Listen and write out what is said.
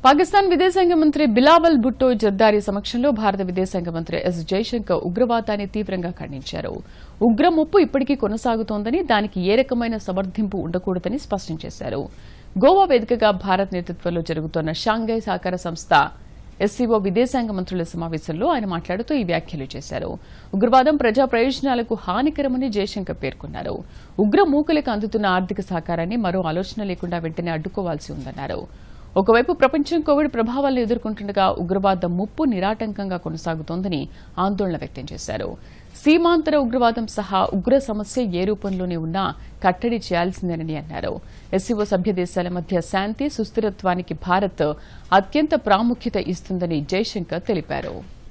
పాకిస్తాన్ విదేశాంగ మంత్రి బిలావల్ భుట్టో జర్దారి సమక్షంలో భారత విదేశాంగ మంత్రి ఎస్ జైశంకర్ ఉగ్రవాదాన్ని తీవ్రంగా ఖండించారు ఉగ్ర ముప్పు ఇప్పటికీ కొనసాగుతోందని దానికి ఏ రకమైన సమర్థింపు ఉండకూడదని స్పష్టం చేశారు గోవా వేదికగా భారత్ నేతృత్వంలో జరుగుతోన్న షాంఘై సహకార సంస్థ ఎస్సీఓ విదేశాంగ మంత్రుల సమావేశంలో ఆయన మాట్లాడుతూ ఈ వ్యాఖ్యలు చేశారు ఉగ్రవాదం ప్రజా ప్రయోజనాలకు హానికరమని జయశంకర్ పేర్కొన్నారు ఉగ్ర మూకలకు అందుతున్న ఆర్థిక సహకారాన్ని మరో ఆలోచన లేకుండా వెంటనే అడ్డుకోవాల్సి ఉందన్నారు ఒకవైపు ప్రపంచం కోవిడ్ ప్రభావాలను ఎదుర్కొంటుండగా ఉగ్రవాద ముప్పు నిరాటంకంగా కొనసాగుతోందని ఆందోళన వ్యక్తం చేశారు సీమాంతర ఉగ్రవాదం సహా ఉగ్ర సమస్య ఏ రూపంలోనే ఉన్నా కట్టడి చేయాల్సిందేనని అన్నారు ఎస్సీఓ సభ్య దేశాల మధ్య శాంతి సుస్థిరత్వానికి భారత్ అత్యంత ప్రాముఖ్యత ఇస్తుందని జైశంకర్ తెలిపారు